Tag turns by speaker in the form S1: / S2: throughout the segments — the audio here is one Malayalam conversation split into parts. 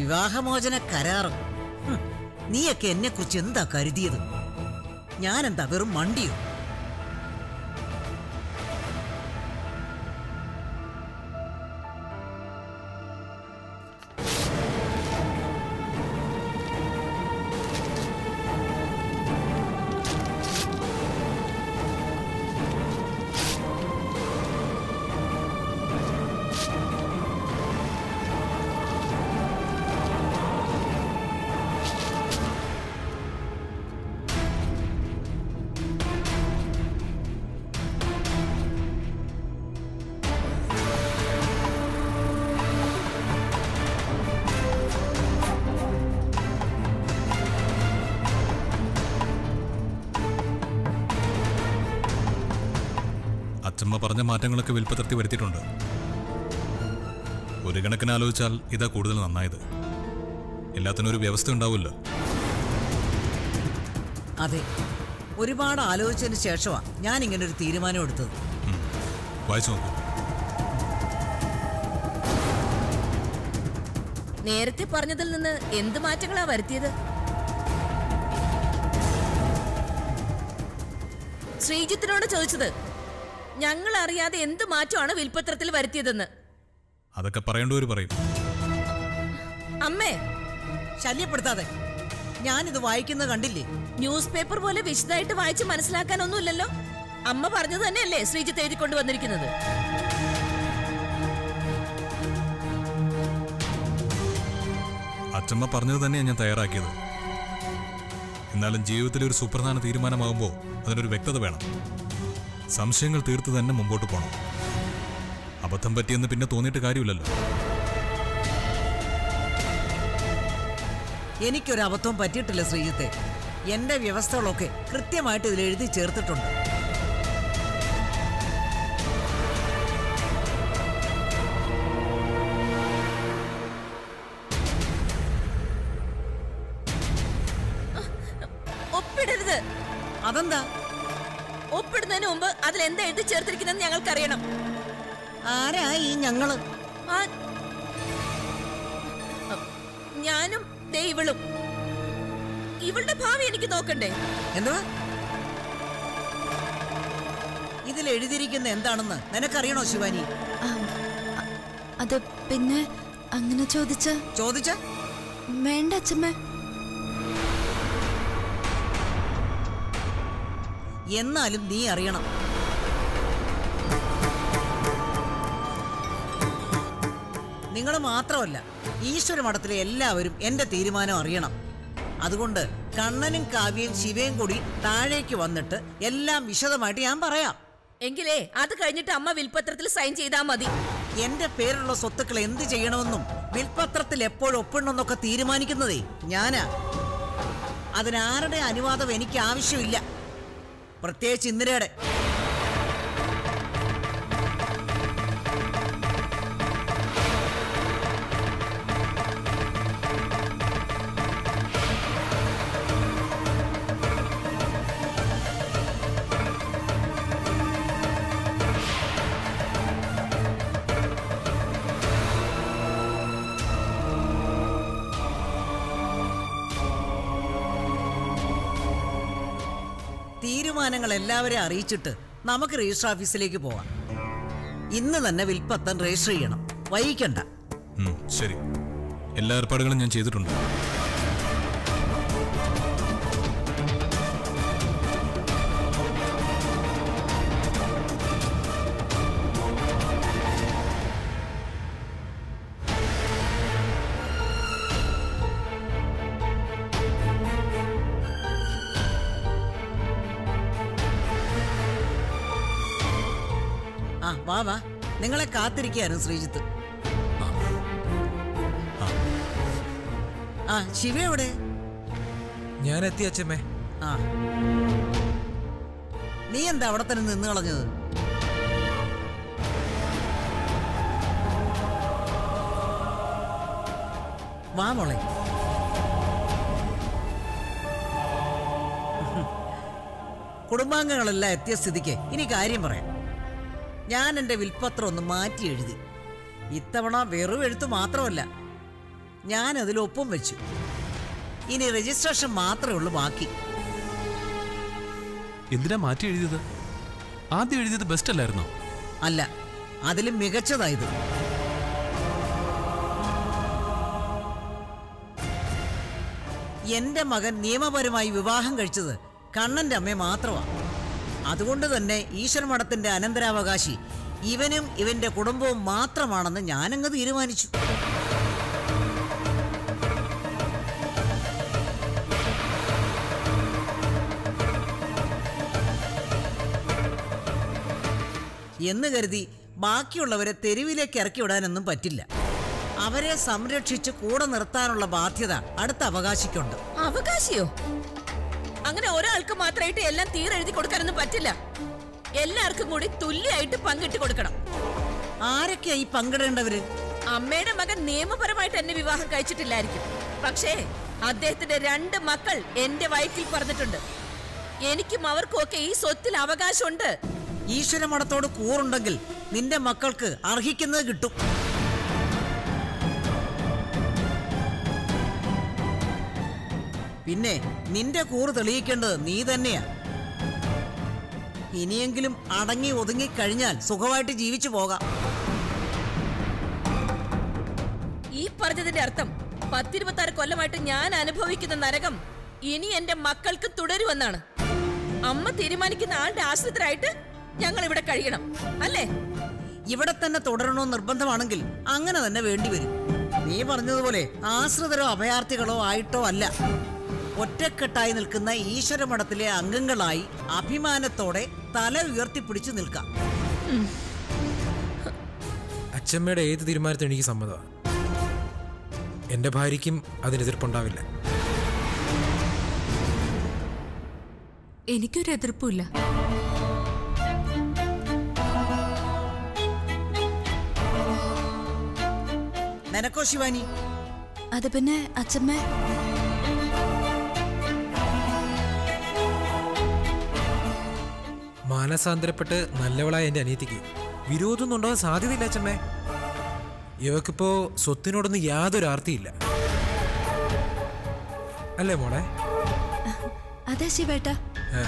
S1: വിവാഹമോചന കരാറ് ഹും, നീയൊക്കെ എന്നെ കുറിച്ച് എന്താ കരുതിയത് ഞാനെന്താ വെറും മണ്ടിയോ
S2: അച്ഛമ്മ പറഞ്ഞ മാറ്റങ്ങളൊക്കെ വിൽപ്പത്രത്തിൽ വരുത്തിയിട്ടുണ്ട് ഒരു കണക്കിന് ആലോചിച്ചാൽ ഇതാ കൂടുതൽ നന്നായത് എല്ലാത്തിനും ഒരു വ്യവസ്ഥ ഉണ്ടാവുമല്ലോ
S1: അതെ ഒരുപാട് ആലോചിച്ചതിന് ശേഷമാ ഞാൻ ഇങ്ങനെ ഒരു തീരുമാനം എടുത്തത്
S2: വായിച്ചു നോക്കൂ
S3: നേരത്തെ പറഞ്ഞതിൽ നിന്ന് എന്ത് മാറ്റങ്ങളാ വരുത്തിയത് ശ്രീജിത്തിനോട് ചോദിച്ചത് ഞങ്ങൾ അറിയാതെ എന്ത് മാറ്റമാണ് വിൽപ്പത്രത്തിൽ വരുത്തിയതെന്ന്
S2: അതൊക്കെ പറയേണ്ടവർ പറയും
S3: അമ്മേ
S1: ശല്യപ്പെടുത്താതെ ഞാനിത് വായിക്കുന്നത് കണ്ടില്ലേ
S3: ന്യൂസ് പേപ്പർ പോലെ വിശദമായിട്ട് വായിച്ച് മനസ്സിലാക്കാനൊന്നുമില്ലല്ലോ അമ്മ പറഞ്ഞത് തന്നെയല്ലേ ശ്രീജിത്ത് എഴുതിക്കൊണ്ട് വന്നിരിക്കുന്നത്
S2: അച്ഛമ്മ പറഞ്ഞത് തന്നെയാണ് ഞാൻ തയ്യാറാക്കിയത് എന്നാലും ജീവിതത്തിൽ ഒരു സുപ്രധാന തീരുമാനമാകുമ്പോൾ അതിനൊരു വ്യക്തത വേണം സംശയങ്ങൾ തീർത്ത് തന്നെ മുമ്പോട്ട് പോകണം അബദ്ധം പറ്റിയെന്ന് പിന്നെ തോന്നിയിട്ട് കാര്യമില്ലല്ലോ
S1: എനിക്കൊരു അബദ്ധവും പറ്റിയിട്ടില്ല ശ്രീജിത്തെ എന്റെ വ്യവസ്ഥകളൊക്കെ കൃത്യമായിട്ട് ഇതിൽ എഴുതി ചേർത്തിട്ടുണ്ട്
S3: ഒപ്പിടരുത്
S1: അതെന്താ
S3: ഒപ്പിടുന്നതിന് മുമ്പ് അതിൽ എന്താ എഴുതി ചേർത്തിരിക്കുന്നതെന്ന് ഞങ്ങൾക്കറിയണം
S1: ആരാ ഈ ഞങ്ങള്
S3: ആ ഞാനും ദേ ഇവളും ഇവളുടെ ഭാവി എനിക്ക് നോക്കണ്ടേ
S1: എന്തുവാ ഇതിൽ എഴുതിയിരിക്കുന്ന എന്താണെന്ന് നിനക്കറിയണോ ശിവാനി
S4: ആ, അ- അത് പിന്നെ അങ്ങനെ ചോദിച്ച
S1: ചോദിച്ച
S4: വേണ്ട അച്ഛമ്മ
S1: എന്നാലും നീ അറിയണം നിങ്ങൾ മാത്രമല്ല ഈശ്വര മഠത്തിലെ എല്ലാവരും എന്റെ തീരുമാനം അറിയണം അതുകൊണ്ട് കണ്ണനും കാവ്യയും ശിവയും കൂടി താഴേക്ക് വന്നിട്ട് എല്ലാം വിശദമായിട്ട് ഞാൻ പറയാം
S3: എങ്കിലേ അത് കഴിഞ്ഞിട്ട് അമ്മ വിൽപത്രത്തിൽ സൈൻ ചെയ്താ മതി
S1: എന്റെ പേരുള്ള സ്വത്തുക്കൾ എന്ത് ചെയ്യണമെന്നും വിൽപത്രത്തിൽ എപ്പോഴും ഒപ്പിടണമെന്നൊക്കെ തീരുമാനിക്കുന്നതേ ഞാനാ അതിനാരുടെ അനുവാദം എനിക്ക് ആവശ്യമില്ല പ്രത്യേകിച്ച് ഇന്ദിരയുടെ തീരുമാനങ്ങൾ എല്ലാവരെയും അറിയിച്ചിട്ട് നമുക്ക് രജിസ്റ്റർ ഓഫീസിലേക്ക് പോവാം ഇന്ന് തന്നെ വിൽപ്പത്തൻ രജിസ്റ്റർ ചെയ്യണം വൈകിക്കണ്ട
S2: ഉം, ശരി എല്ലാ ഏർപ്പാടുകളും ഞാൻ ചെയ്തിട്ടുണ്ട്
S1: ആ വാ വാ നിങ്ങളെ കാത്തിരിക്കുകയായിരുന്നു ശ്രീജിത്ത് ആ ശിവ എവിടെ
S5: ഞാൻ എത്തി അച്ഛമ്മേ
S1: ആ നീ എന്താ അവിടെ തന്നെ നിന്ന് കളഞ്ഞത് വാ മോളെ കുടുംബാംഗങ്ങളെല്ലാം എത്തിയ സ്ഥിതിക്ക് ഇനി കാര്യം പറയാം ഞാൻ എൻ്റെ വിൽപ്പത്രം ഒന്ന് മാറ്റി എഴുതി ഇത്തവണ വെറും എഴുത്ത് മാത്രമല്ല ഞാൻ അതിൽ ഒപ്പം വെച്ചു ഇനി രജിസ്ട്രേഷൻ മാത്രമേ ഉള്ളൂ ബാക്കി
S6: എന്തിനാ മാറ്റി എഴുതിയത് ആദ്യം എഴുതിയത് ബെസ്റ്റ് അല്ലായിരുന്നോ
S1: അല്ല അതിലും മികച്ചതായത് എന്റെ മകൻ നിയമപരമായി വിവാഹം കഴിച്ചത് കണ്ണന്റെ അമ്മ മാത്രമാണ് അതുകൊണ്ട് തന്നെ ഈശ്വര മഠത്തിന്റെ അനന്തരാവകാശി ഇവനും ഇവന്റെ കുടുംബവും മാത്രമാണെന്ന് ഞാനങ്ങ് തീരുമാനിച്ചു എന്ന് കരുതി ബാക്കിയുള്ളവരെ തെരുവിലേക്ക് ഇറക്കി വിടാനൊന്നും പറ്റില്ല അവരെ സംരക്ഷിച്ച് കൂടെ നിർത്താനുള്ള ബാധ്യത അടുത്ത അവകാശിക്കുണ്ട്
S3: അവകാശിയോ അങ്ങനെ ഒരാൾക്ക് മാത്രമായിട്ട് എല്ലാം തീരെഴുതി കൊടുക്കാനൊന്നും പറ്റില്ല എല്ലാവർക്കും കൂടി തുല്യമായിട്ട് പങ്കിട്ട് കൊടുക്കണം
S1: ആരൊക്കെയാ ഈ പങ്കിടേണ്ടവര്
S3: അമ്മയുടെ മകൻ നിയമപരമായിട്ട് എന്നെ വിവാഹം കഴിച്ചിട്ടില്ലായിരിക്കും പക്ഷേ അദ്ദേഹത്തിന്റെ രണ്ട് മക്കൾ എന്റെ വയറ്റിൽ പറഞ്ഞിട്ടുണ്ട് എനിക്കും അവർക്കും ഒക്കെ ഈ സ്വത്തിൽ അവകാശമുണ്ട്
S1: ഈശ്വര മഠത്തോട് കൂറുണ്ടെങ്കിൽ നിന്റെ മക്കൾക്ക് അർഹിക്കുന്നത് കിട്ടും പിന്നെ നിന്റെ കൂറ് തെളിയിക്കേണ്ടത് നീ തന്നെയാ ഇനിയെങ്കിലും അടങ്ങി ഒതുങ്ങി കഴിഞ്ഞാൽ സുഖമായിട്ട് ജീവിച്ചു പോകാം
S3: ഈ പറഞ്ഞതിന്റെ അർത്ഥം പത്തിരുപത്താറ് കൊല്ലമായിട്ട് ഞാൻ അനുഭവിക്കുന്ന നരകം ഇനി എന്റെ മക്കൾക്ക് തുടരുമെന്നാണ് അമ്മ തീരുമാനിക്കുന്ന ആളുടെ ആശ്രിതരായിട്ട് ഞങ്ങൾ ഇവിടെ കഴിയണം അല്ലേ
S1: ഇവിടെ തന്നെ തുടരണമെന്ന് നിർബന്ധമാണെങ്കിൽ അങ്ങനെ തന്നെ വേണ്ടിവരും നീ പറഞ്ഞതുപോലെ ആശ്രിതരോ അഭയാർത്ഥികളോ ആയിട്ടോ അല്ല ഒറ്റക്കെട്ടായി നിൽക്കുന്ന ഈശ്വര മഠത്തിലെ അംഗങ്ങളായി അഭിമാനത്തോടെ തല ഉയർത്തിപ്പിടിച്ചു നിൽക്കാം
S5: അച്ഛമ്മയുടെ ഏത് തീരുമാനത്തിനും എനിക്ക് സമ്മതമാണ് എൻ്റെ ഭാര്യയ്ക്കും അതിന് എതിർപ്പുണ്ടാവില്ല
S4: എനിക്കൊരു എതിർപ്പില്ല
S1: നിനക്കോ ശിവാനി
S4: അത് പിന്നെ അച്ഛമ്മ
S5: മാനസാന്തരപ്പെട്ട് നല്ലവളായ എൻ്റെ അനിയത്തിക്ക് വിരോധമൊന്നും ഉണ്ടാകാൻ സാധ്യതയില്ല അച്ഛമ്മേ ഇവക്കിപ്പോ സ്വത്തിനോടൊന്നും യാതൊരു ആർത്തിയില്ല അല്ലേ മോളെ
S4: അതെ ശിവേട്ട
S5: ആ.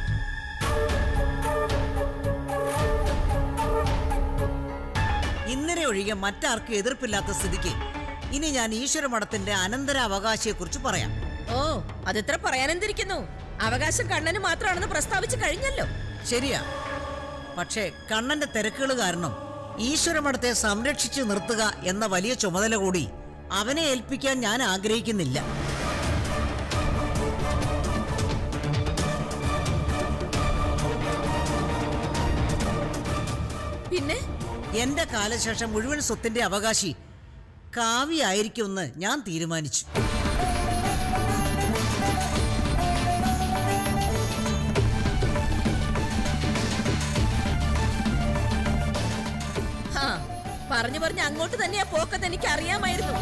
S1: ഇന്നലെ ഒഴികെ മറ്റാർക്കും എതിർപ്പില്ലാത്ത സ്ഥിതിക്ക് ഇനി ഞാൻ ഈശ്വര മഠത്തിന്റെ അനന്തരാവകാശിയെക്കുറിച്ച് പറയാം
S3: ഓ അതെത്ര പറയാനെന്തിരിക്കുന്നു അവകാശം കണ്ണന് മാത്രമാണെന്ന് പ്രസ്താവിച്ചു കഴിഞ്ഞല്ലോ
S1: ശരിയാ പക്ഷേ കണ്ണന്റെ തിരക്കുകൾ കാരണം ഈശ്വര മഠത്തെ സംരക്ഷിച്ചു നിർത്തുക എന്ന വലിയ ചുമതല കൂടി അവനെ ഏൽപ്പിക്കാൻ ഞാൻ ആഗ്രഹിക്കുന്നില്ല
S3: പിന്നെ
S1: എന്റെ കാലശേഷം മുഴുവൻ സ്വത്തിന്റെ അവകാശി കാവ്യായിരിക്കുമെന്ന് ഞാൻ തീരുമാനിച്ചു
S3: ഹാ പറഞ്ഞു പറഞ്ഞ് അങ്ങോട്ട് തന്നെയാ പോക്കത്ത് എനിക്ക് അറിയാമായിരുന്നു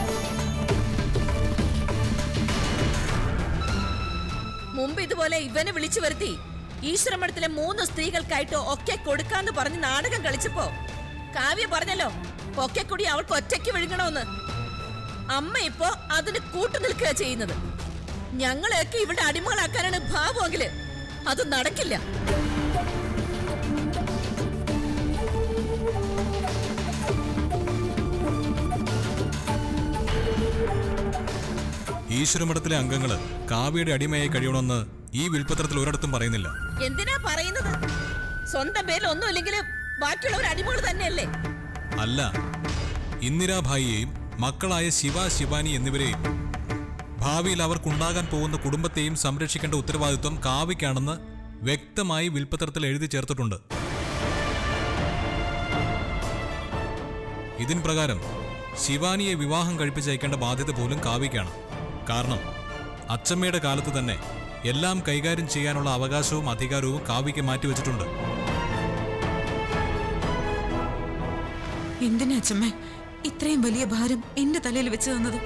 S3: മുമ്പ് ഇതുപോലെ ഇവനെ വിളിച്ചു വരുത്തി ഈശ്വരമഠത്തിലെ മൂന്ന് സ്ത്രീകൾക്കായിട്ട് ഒക്കെ കൊടുക്കാന്ന് പറഞ്ഞ് നാടകം കളിച്ചപ്പോ കാവ്യ പറഞ്ഞല്ലോ ഒക്കെ കൂടി അവൾക്ക് ഒറ്റയ്ക്ക് വിഴുങ്ങണമെന്ന് അമ്മ ഇപ്പോ അതിന് കൂട്ടു നിൽക്കുക ചെയ്യുന്നത് ഞങ്ങളെയൊക്കെ ഇവിടെ അടിമകളാക്കാനാണ് ഭാവമെങ്കില് അത് നടക്കില്ല
S2: ഈശ്വരമഠത്തിലെ അംഗങ്ങള് കാവ്യയുടെ അടിമയായി കഴിയണമെന്ന് ഈ വിൽപ്പത്രത്തിൽ ഒരിടത്തും പറയുന്നില്ല
S3: എന്തിനാ പറയുന്നത് സ്വന്തം പേരിൽ ഒന്നുമില്ലെങ്കിൽ ബാക്കിയുള്ളവർ അടിമകൾ തന്നെയല്ലേ
S2: അല്ല ഇന്ദിരാഭായിയെയും മക്കളായ ശിവ ശിവാനി എന്നിവരെയും ഭാവിയിൽ അവർക്കുണ്ടാകാൻ പോകുന്ന കുടുംബത്തെയും സംരക്ഷിക്കേണ്ട ഉത്തരവാദിത്വം കാവ്യക്കാണെന്ന് വ്യക്തമായി വിൽപ്പത്രത്തിൽ എഴുതി ചേർത്തിട്ടുണ്ട് ഇതിൻ പ്രകാരം ശിവാനിയെ വിവാഹം കഴിപ്പിച്ചയക്കേണ്ട ബാധ്യത പോലും കാവ്യക്കാണ് കാരണം അച്ചമ്മയുടെ കാലത്ത് തന്നെ എല്ലാം കൈകാര്യം ചെയ്യാനുള്ള അവകാശവും അധികാരവും കാവ്യയ്ക്ക് മാറ്റിവെച്ചിട്ടുണ്ട്
S7: എന്തിനാ അച്ഛമ്മേ ഇത്രയും വലിയ ഭാരം എന്റെ തലയിൽ വെച്ച് തന്നത്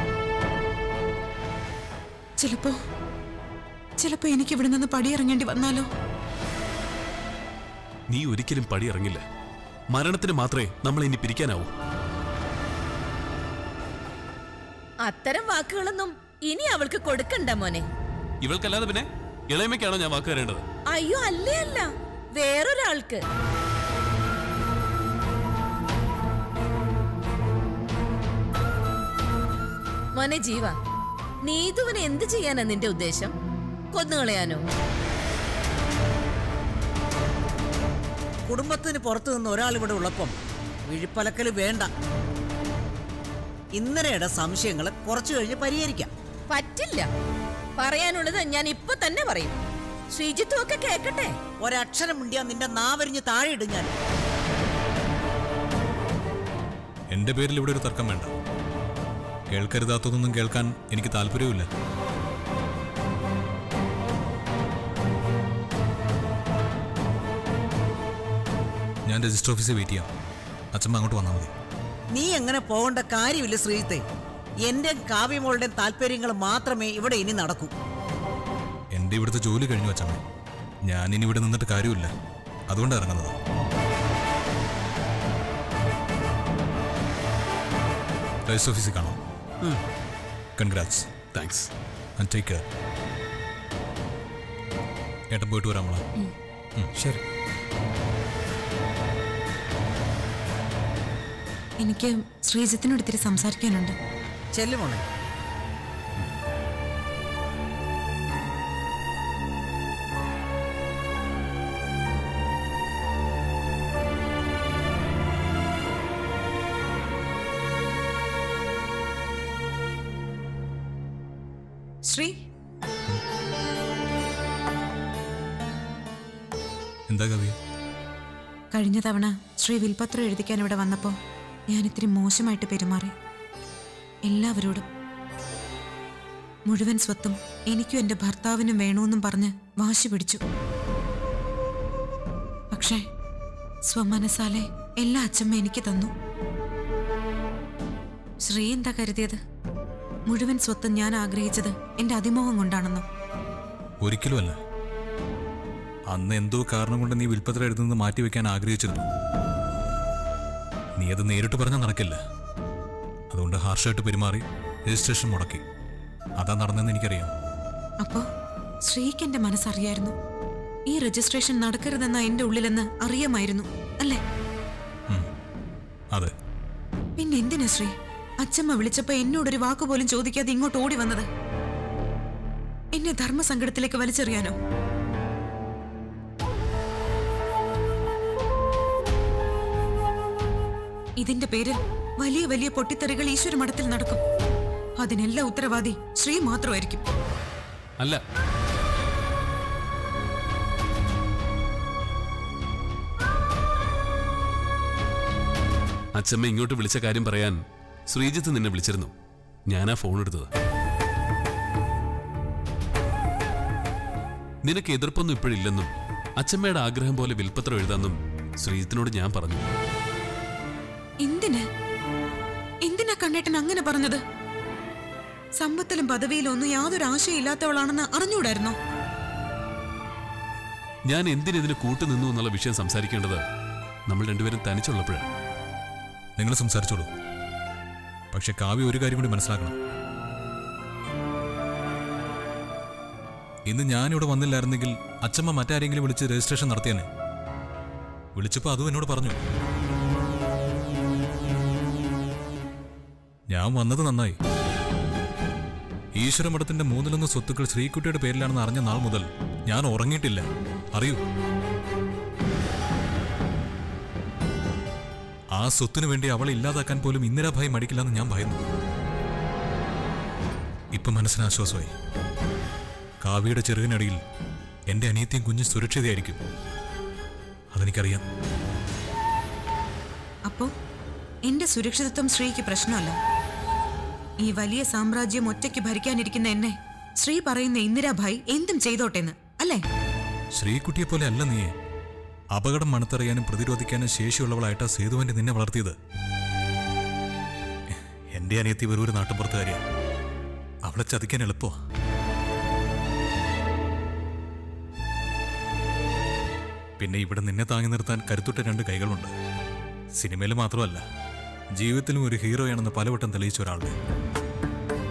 S7: ചിലപ്പോ ചിലപ്പോ എനിക്ക് ഇവിടെ നിന്ന് പടിയിറങ്ങേണ്ടി വന്നാലോ
S6: നീ ഒരിക്കലും പടിയിറങ്ങില്ല മരണത്തിന് മാത്രമേ നമ്മൾ ഇനി പിരിക്കാനാവൂ
S3: അത്തരം വാക്കുകളൊന്നും ഇനി അവൾക്ക് കൊടുക്കണ്ട മോനെ
S6: ഇവൾക്കല്ലാതെ പിന്നെ ഇളയമയ്ക്കാണോ ഞാൻ വാക്ക് തരേണ്ടത്
S3: അയ്യോ അല്ലേ അല്ല വേറൊരാൾക്ക് മോനെ ജീവ നീതുവിന് എന്ത് ചെയ്യാനാ നിന്റെ ഉദ്ദേശം കൊന്നുകളയാനോ
S1: കുടുംബത്തിന് പുറത്തു നിന്ന് ഒരാൾ ഇവിടെ ഉള്ളപ്പം വിഴിപ്പലക്കൽ വേണ്ട ഇന്നലെയുടെ സംശയങ്ങൾ കുറച്ചു കഴിഞ്ഞ് പരിഹരിക്കാം
S3: പറ്റില്ല പറയാനുള്ളത് ഞാൻ ഇപ്പൊ തന്നെ പറയും ശ്രീജിത്തും ഒക്കെ കേക്കട്ടെ
S1: ഒരക്ഷരം മുണ്ടിയാ നിന്റെ നാവരിഞ്ഞ് താഴെ ഇടും ഞാൻ
S2: എന്റെ പേരിൽ ഇവിടെ ഒരു തർക്കം വേണ്ട കേൾക്കരുതാത്തതൊന്നും കേൾക്കാൻ എനിക്ക് താല്പര്യവുമില്ല ഞാൻ രജിസ്റ്റർ ഓഫീസിൽ വെയിറ്റ് ചെയ്യാം അച്ഛമ്മ അങ്ങോട്ട് വന്നാൽ മതി
S1: നീ എങ്ങനെ പോകേണ്ട കാര്യമില്ല ശ്രീജിത്തെ എന്റെ കാവ്യമോളുടെ താല്പര്യങ്ങൾ മാത്രമേ ഇവിടെ ഇനി നടക്കൂ
S2: എൻ്റെ ഇവിടുത്തെ ജോലി കഴിഞ്ഞു അച്ഛമ്മ ഞാൻ ഇനി ഇവിടെ നിന്നിട്ട് കാര്യമില്ല അതുകൊണ്ട് ഇറങ്ങുന്നത് രജിസ്റ്റർ ഓഫീസിൽ കാണാം congrats
S6: thanks
S2: and take care ഏട്ടൻ പോയിട്ട് വരാം നമ്മളെ
S5: ശരി
S7: എനിക്ക് ശ്രീജിത്തിനോട് ഇത്തിരി സംസാരിക്കാനുണ്ട്
S1: ചെല്ലുമോളെ
S7: ശ്രീ
S2: എന്താ കവി
S7: കഴിഞ്ഞ തവണ ശ്രീ വിൽപത്രം എഴുതിക്കാൻ ഇവിടെ വന്നപ്പോൾ ഞാൻ ഇത്തിരി മോശമായിട്ട് പെരുമാറി എല്ലാവരോടും മുഴുവൻ സ്വത്തും എനിക്കും എൻ്റെ ഭർത്താവിനും വേണമെന്നും പറഞ്ഞ് വാശി പിടിച്ചു പക്ഷേ സ്വമനസാലെ എല്ലാ അച്ഛമ്മ എനിക്ക് തന്നു ശ്രീ എന്താ കരുതിയത് മുഴുവൻ സ്വത്തും ഞാൻ ആഗ്രഹിച്ചത് എൻ്റെ അതിമോഹം കൊണ്ടാണെന്നോ
S2: ഒരിക്കലുമല്ല അന്ന് എന്തോ കാരണം കൊണ്ട് നീ വിൽപ്പത്രം എഴുതുന്നത് മാറ്റിവെക്കാൻ ആഗ്രഹിച്ചിരുന്നു നീ അത് നേരിട്ട് പറഞ്ഞാൽ നടക്കില്ല അതുകൊണ്ട് ഹാർഷായിട്ട് പെരുമാറി രജിസ്ട്രേഷൻ മുടക്കി അതാ നടന്നെന്ന് എനിക്കറിയാം
S7: അപ്പോ ശ്രീക്ക് എന്റെ മനസ്സറിയായിരുന്നു ഈ രജിസ്ട്രേഷൻ നടക്കരുതെന്ന എന്റെ ഉള്ളിലെന്ന് അറിയാമായിരുന്നു അല്ലേ
S2: അതെ
S7: പിന്നെ എന്തിനാ ശ്രീ അച്ഛമ്മ വിളിച്ചപ്പോ എന്നോടൊരു വാക്ക് പോലും ചോദിക്കാതെ ഇങ്ങോട്ട് ഓടി വന്നത് എന്നെ ധർമ്മസങ്കടത്തിലേക്ക് വലിച്ചെറിയാനോ ഇതിന്റെ പേരിൽ വലിയ വലിയ പൊട്ടിത്തെറികൾ ഈശ്വര മഠത്തിൽ നടക്കും അതിനെല്ലാം ഉത്തരവാദി ശ്രീ മാത്രമായിരിക്കും
S6: അല്ല അച്ഛമ്മ ഇങ്ങോട്ട് വിളിച്ച കാര്യം പറയാൻ ശ്രീജിത്ത് നിന്നെ വിളിച്ചിരുന്നു ഞാനാ ഫോൺ എടുത്തത് നിനക്ക് എതിർപ്പൊന്നും ഇപ്പോഴില്ലെന്നും അച്ഛമ്മയുടെ ആഗ്രഹം പോലെ വിൽപ്പത്രം എഴുതാന്നും ശ്രീജിത്തിനോട് ഞാൻ പറഞ്ഞു
S7: എന്തിന് എന്തിനാ കണ്ണേട്ടൻ അങ്ങനെ പറഞ്ഞത് സമ്പത്തിലും പദവിയിലും ഒന്നും യാതൊരു ആശയമില്ലാത്തവളാണെന്ന് അറിഞ്ഞൂടായിരുന്നോ
S6: ഞാൻ എന്തിനിതിന് കൂട്ടുനിന്നു എന്നുള്ള വിഷയം സംസാരിക്കേണ്ടത് നമ്മൾ രണ്ടുപേരും തനിച്ചുള്ളപ്പോഴാണ്
S2: നിങ്ങൾ സംസാരിച്ചോളൂ പക്ഷെ കാവ്യ ഒരു കാര്യം കൂടി മനസ്സിലാക്കണം ഇന്ന് ഞാനിവിടെ വന്നില്ലായിരുന്നെങ്കിൽ അച്ഛമ്മ മറ്റാരെങ്കിലും വിളിച്ച് രജിസ്ട്രേഷൻ നടത്തിയേനെ വിളിച്ചപ്പോൾ അതും എന്നോട് പറഞ്ഞു ഞാൻ വന്നത് നന്നായി ഈശ്വരമഠത്തിന്റെ മൂന്നിലൊന്ന് സ്വത്തുക്കൾ ശ്രീകുട്ടിയുടെ പേരിലാണെന്ന് അറിഞ്ഞ നാൾ മുതൽ ഞാൻ ഉറങ്ങിയിട്ടില്ല അറിയൂ ആ സ്വത്തിനു വേണ്ടി അവളെ ഇല്ലാതാക്കാൻ പോലും ഇന്ദിരാഭായി മടിക്കില്ലെന്ന് ഞാൻ ഭയന്നു ഇപ്പൊ മനസ്സിന് ആശ്വാസമായി കാവ്യയുടെ ചെറുകിനടിയിൽ എന്റെ അനിയത്തിയും കുഞ്ഞ് സുരക്ഷിതയായിരിക്കും അതെനിക്കറിയാം
S7: അപ്പോ എന്റെ സുരക്ഷിതത്വം ശ്രീക്ക് പ്രശ്നമല്ല ഈ വലിയ സാമ്രാജ്യം ഒറ്റയ്ക്ക് ഭരിക്കാനിരിക്കുന്ന എന്നെ ശ്രീ പറയുന്ന ഇന്ദിരാഭായ് എന്തും ചെയ്തോട്ടെന്ന് അല്ലേ
S2: ശ്രീകുട്ടിയെ പോലെ അല്ല നീയെ അപകടം മണത്തറിയാനും പ്രതിരോധിക്കാനും ശേഷിയുള്ളവളായിട്ടാ സേതുവന്റെ നിന്നെ വളർത്തിയത് എന്റെ അനിയത്തി വെറൊരു നാട്ടുപുറത്തുകാരിയാ അവളെ ചതിക്കാൻ എളുപ്പോ പിന്നെ ഇവിടെ നിന്നെ താങ്ങി നിർത്താൻ കരുത്തുറ്റ രണ്ട് കൈകളുണ്ട് സിനിമയിൽ മാത്രമല്ല ജീവിതത്തിലും ഒരു ഹീറോയാണെന്ന് പലവട്ടം തെളിയിച്ച ഒരാളുടെ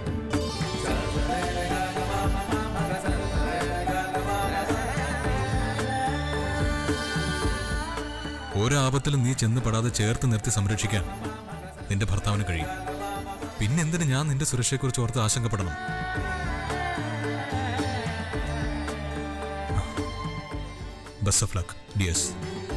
S2: ഒരാപത്തിലും നീ ചെന്ന് പെടാതെ ചേർത്ത് നിർത്തി സംരക്ഷിക്കാൻ നിന്റെ ഭർത്താവിന് കഴിയും പിന്നെന്തിന് ഞാൻ നിന്റെ സുരക്ഷയെക്കുറിച്ച് ഓർത്ത് ആശങ്കപ്പെടണം ബെസ്റ്റ് ഓഫ് ലക്ക് ഡിയേഴ്സ്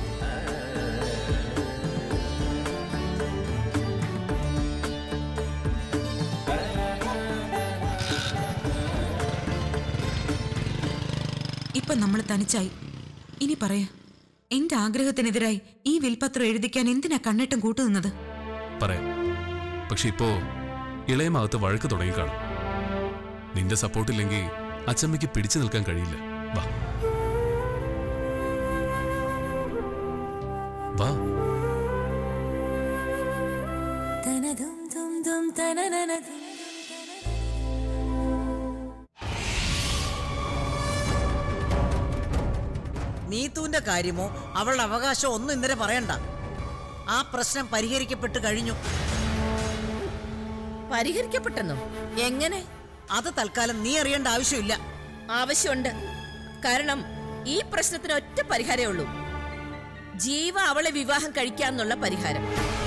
S7: ഇപ്പൊ നമ്മൾ തനിച്ചായി ഇനി പറയാ എന്റെ ആഗ്രഹത്തിനെതിരായി ഈ വിൽപത്രം എഴുതിക്കാൻ എന്തിനാ കണ്ണിട്ടും കൂട്ടുനിന്നത്
S6: പറയാം പക്ഷെ ഇപ്പോ ഇളയമാകത്ത് വഴക്ക് തുടങ്ങിക്കാണും നിന്റെ സപ്പോർട്ടില്ലെങ്കിൽ അച്ചമ്മയ്ക്ക് പിടിച്ചു നിൽക്കാൻ കഴിയില്ല വാ വാ
S1: നീത്തുവിന്റെ കാര്യമോ അവളുടെ അവകാശമോ ഒന്നും ഇന്നലെ പറയണ്ട ആ പ്രശ്നം പരിഹരിക്കപ്പെട്ട് കഴിഞ്ഞു
S3: പരിഹരിക്കപ്പെട്ടെന്നോ എങ്ങനെ
S1: അത് തൽക്കാലം നീ അറിയേണ്ട ആവശ്യമില്ല
S3: ആവശ്യമുണ്ട് കാരണം ഈ പ്രശ്നത്തിന് ഒറ്റ പരിഹാരമേ ഉള്ളൂ ജീവ അവളെ വിവാഹം കഴിക്കാന്നുള്ള പരിഹാരം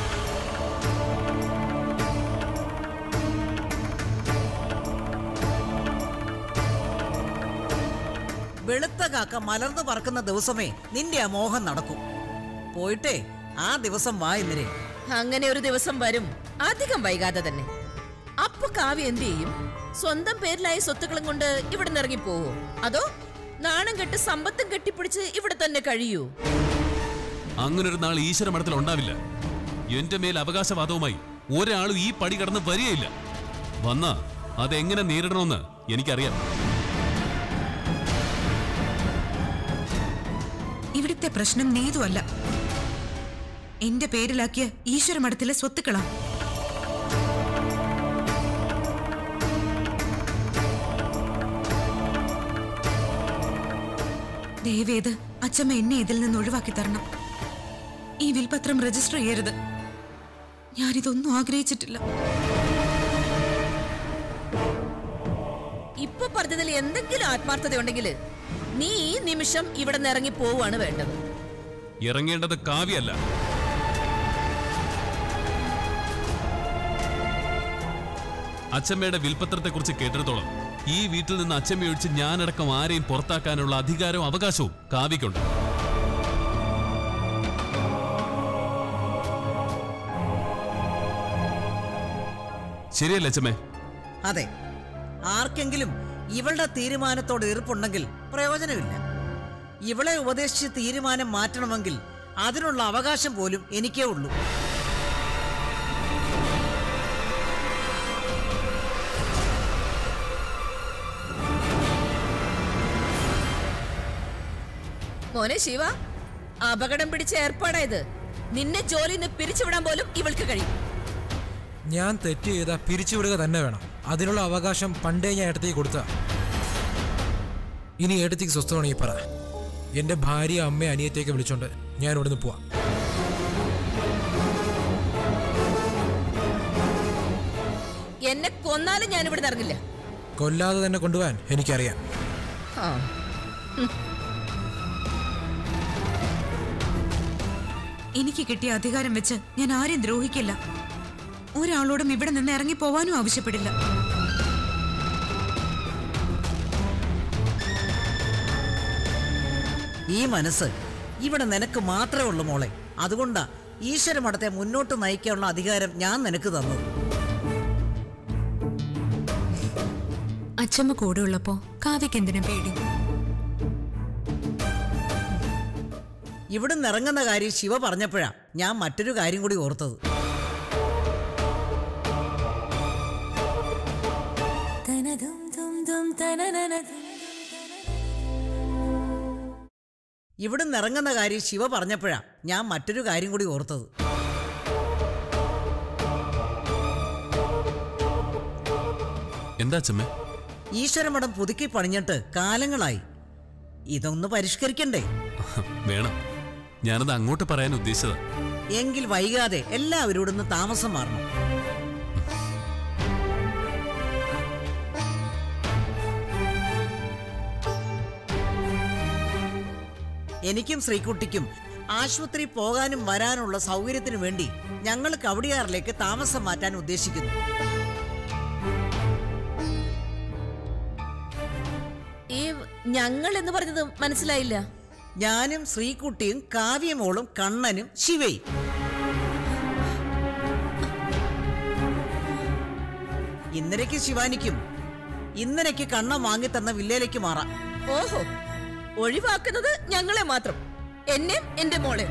S1: വെളുത്ത കാക്ക മലർന്നു പറക്കുന്ന ദിവസമേ നിന്റെ ആ മോഹം നടക്കും പോയിട്ടേ ആ ദിവസം വാ ഇന്നലെ
S3: അങ്ങനെ ഒരു ദിവസം വരും അധികം വൈകാതെ തന്നെ അപ്പൊ കാവ്യ എന്ത് ചെയ്യും സ്വന്തം പേരിലായ സ്വത്തുക്കളും കൊണ്ട് ഇവിടെ നിന്ന് ഇറങ്ങി പോവോ അതോ നാണം കെട്ട് സമ്പത്തും കെട്ടിപ്പിടിച്ച് ഇവിടെ തന്നെ കഴിയൂ
S6: അങ്ങനൊരു നാൾ ഈശ്വര മഠത്തിൽ ഉണ്ടാവില്ല എന്റെ മേൽ അവകാശവാദവുമായി ഒരാളും ഈ പടി കടന്ന് വരികയില്ല വന്ന അതെങ്ങനെ നേരിടണമെന്ന് എനിക്കറിയാം
S7: ഇവിടുത്തെ പ്രശ്നം നീതുവല്ല എന്റെ പേരിലാക്കിയ ഈശ്വര മഠത്തിലെ സ്വത്തുക്കളാ ദയവേത് അച്ഛമ്മ എന്നെ ഇതിൽ നിന്ന് ഒഴിവാക്കി തരണം ഈ വിൽപത്രം രജിസ്റ്റർ ചെയ്യരുത് ഞാനിതൊന്നും ആഗ്രഹിച്ചിട്ടില്ല
S3: ഇപ്പൊ പറഞ്ഞതിൽ എന്തെങ്കിലും ആത്മാർത്ഥത ഉണ്ടെങ്കിൽ നീ ഈ നിമിഷം ഇവിടെ നിന്ന് ഇറങ്ങി പോവുകയാണ് വേണ്ടത്
S6: ഇറങ്ങേണ്ടത് കാവ്യല്ല അച്ചമ്മയുടെ വിൽപത്രത്തെക്കുറിച്ച് കേട്ടിടത്തോളം ഈ വീട്ടിൽ നിന്ന് അച്ചമ്മയൊഴിച്ച് ഞാനടക്കം ആരെയും പുറത്താക്കാനുള്ള അധികാരവും അവകാശവും കാവ്യക്കുണ്ട് ശരിയല്ലേ അച്ചമ്മേ
S1: അതെ ആർക്കെങ്കിലും ഇവളുടെ തീരുമാനത്തോട് എതിർപ്പുണ്ടെങ്കിൽ പ്രയോജനമില്ല ഇവളെ ഉപദേശിച്ച് തീരുമാനം മാറ്റണമെങ്കിൽ അതിനുള്ള അവകാശം പോലും എനിക്കേ ഉള്ളൂ
S3: മോനെ ശിവ അപകടം പിടിച്ച ഏർപ്പാടായത് നിന്നെ ജോലിയിൽ നിന്ന് പിരിച്ചുവിടാൻ പോലും ഇവൾക്ക് കഴിയും
S5: ഞാൻ തെറ്റ് ചെയ്താൽ പിരിച്ചുവിടുക തന്നെ വേണം അതിനുള്ള അവകാശം പണ്ടേ ഞാൻ ഏട്ടത്തേക്ക് കൊടുത്ത ഇനി ഏട്ടത്തേക്ക് സ്വസ്ഥമാണെങ്കിൽ പറ എൻ്റെ ഭാര്യ അമ്മ അനിയത്തേക്ക് വിളിച്ചോണ്ട് ഞാൻ ഇവിടുന്ന് പോവാം
S3: എന്നെ കൊന്നാലും ഞാൻ ഇവിടെ ഇറങ്ങില്ല
S5: കൊല്ലാതെ തന്നെ കൊണ്ടുപോകാൻ എനിക്കറിയാം
S3: ആ
S7: എനിക്ക് കിട്ടിയ അധികാരം വെച്ച് ഞാൻ ആരെയും ദ്രോഹിക്കില്ല ഒരാളോടും ഇവിടെ നിന്ന് ഇറങ്ങി പോവാനും ആവശ്യപ്പെടില്ല
S1: ഈ മനസ്സ് ഇവിടെ നിനക്ക് മാത്രമേ ഉള്ളൂ മോളെ അതുകൊണ്ടാ ഈശ്വര മഠത്തെ മുന്നോട്ട് നയിക്കാനുള്ള അധികാരം ഞാൻ നിനക്ക് തന്നത്
S4: അച്ഛമ്മ കൂടെ ഉള്ളപ്പോ കാവ്യക്ക് എന്തിനാ പേടി
S1: ഇവിടുന്ന് ഇറങ്ങുന്ന കാര്യം ശിവ പറഞ്ഞപ്പോഴാ ഞാൻ മറ്റൊരു കാര്യം കൂടി ഓർത്തത് ഇവിടുന്ന് ഇറങ്ങുന്ന കാര്യം ശിവ പറഞ്ഞപ്പോഴാ ഞാൻ മറ്റൊരു കാര്യം കൂടി ഓർത്തത്
S6: എന്താ അച്ചമ്മേ
S1: ഈശ്വരമഠം പുതുക്കി പണിഞ്ഞിട്ട് കാലങ്ങളായി ഇതൊന്ന് പരിഷ്കരിക്കണ്ടേ
S6: വേണം ഞാനത് അങ്ങോട്ട് പറയാൻ ഉദ്ദേശിച്ചതാ
S1: എങ്കിൽ വൈകാതെ എല്ലാവരും ഇവിടുന്ന് താമസം മാറണം എനിക്കും ശ്രീകുട്ടിക്കും ആശുപത്രി പോകാനും വരാനുള്ള സൗകര്യത്തിനു വേണ്ടി ഞങ്ങൾ കവടിയാറിലേക്ക് താമസം മാറ്റാൻ ഉദ്ദേശിക്കുന്നു
S3: ഈ ഞങ്ങൾ എന്ന് പറഞ്ഞത് മനസ്സിലായില്ല
S1: ഞാനും ശ്രീകുട്ടിയും കാവ്യമോളും കണ്ണനും ശിവയും ഇന്നരയ്ക്ക് ശിവാനിക്കും ഇന്നരയ്ക്ക് കണ്ണം വാങ്ങിത്തന്ന വില്ലയിലേക്ക് മാറാം
S3: ഓഹോ ഒഴിവാക്കുന്നത് ഞങ്ങളെ മാത്രം എന്നെയും എന്റെ മോളെ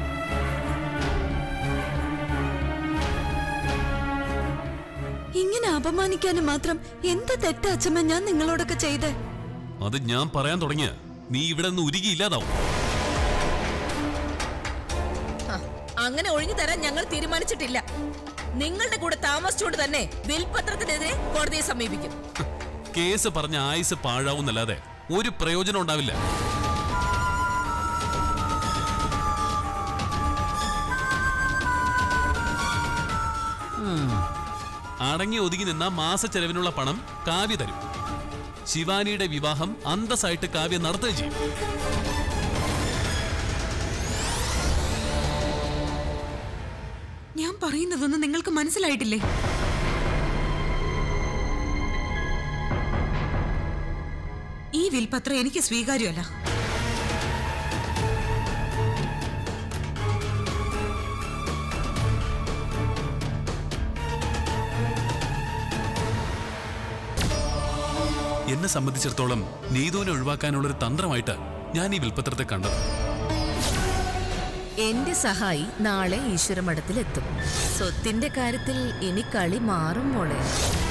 S4: ഇങ്ങനെ അപമാനിക്കാനും മാത്രം എന്ത് തെറ്റാ അച്ഛമ്മ ഞാൻ നിങ്ങളോടൊക്കെ ചെയ്തേ
S6: അത് ഞാൻ പറയാൻ തുടങ്ങിയ നീ ഇവിടെ നിന്ന് ഉരുകി ഇല്ലാതാവും
S3: ആ, അങ്ങനെ ഒഴിഞ്ഞു തരാൻ ഞങ്ങൾ തീരുമാനിച്ചിട്ടില്ല നിങ്ങളുടെ കൂടെ താമസിച്ചുകൊണ്ട് തന്നെ വിൽപത്രത്തിനെതിരെ കോടതിയെ സമീപിക്കും
S6: കേസ് പറഞ്ഞ ആയുസ് പാഴാവുന്നല്ലാതെ ഒരു പ്രയോജനം ഉണ്ടാവില്ല അടങ്ങി ഒതുങ്ങി നിന്ന മാസ ചെലവിനുള്ള പണം കാവ്യ തരും ശിവാനിയുടെ വിവാഹം അന്തസ്സായിട്ട് കാവ്യ നടത്തുകയും ചെയ്യും
S7: ഞാൻ പറയുന്നതൊന്നും നിങ്ങൾക്ക് മനസ്സിലായിട്ടില്ലേ ഈ വിൽപത്രം എനിക്ക് സ്വീകാര്യമല്ല
S6: എന്നെ സംബന്ധിച്ചിടത്തോളം നീതുവിനെ ഒഴിവാക്കാനുള്ളൊരു തന്ത്രമായിട്ട് ഞാൻ ഈ വിൽപ്പത്രത്തെ കണ്ടത്
S3: എന്റെ സഹായി നാളെ ഈശ്വരമഠത്തിലെത്തും സ്വത്തിന്റെ കാര്യത്തിൽ ഇനി കളി മാറും മോളെ